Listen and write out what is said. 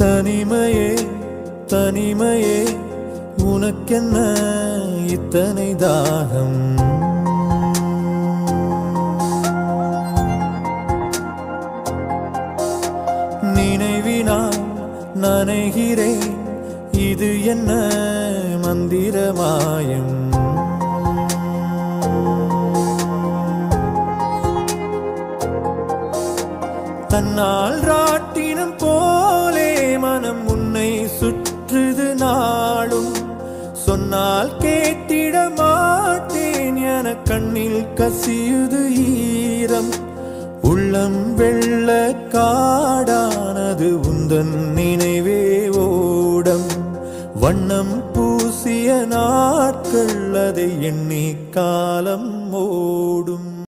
தனிமையே தனிமையே உனக்கென்ன இத்தனை தாகம் நினைவினால் நனைகிறேன் இது என்ன மந்திர மாயம் தன்னால் ராட்டினம் போலே மனம் உன்னை சுற்றுது நாளும் சொன்னால் கேட்டிட மாட்டேன் என கண்ணில் கசியுது ஈரம் உள்ளம் வெள்ள காடானது உந்தன் நினைவே ஓடம் வண்ணம் பூசிய நாட்கள் அதை எண்ணி காலம் ஓடும்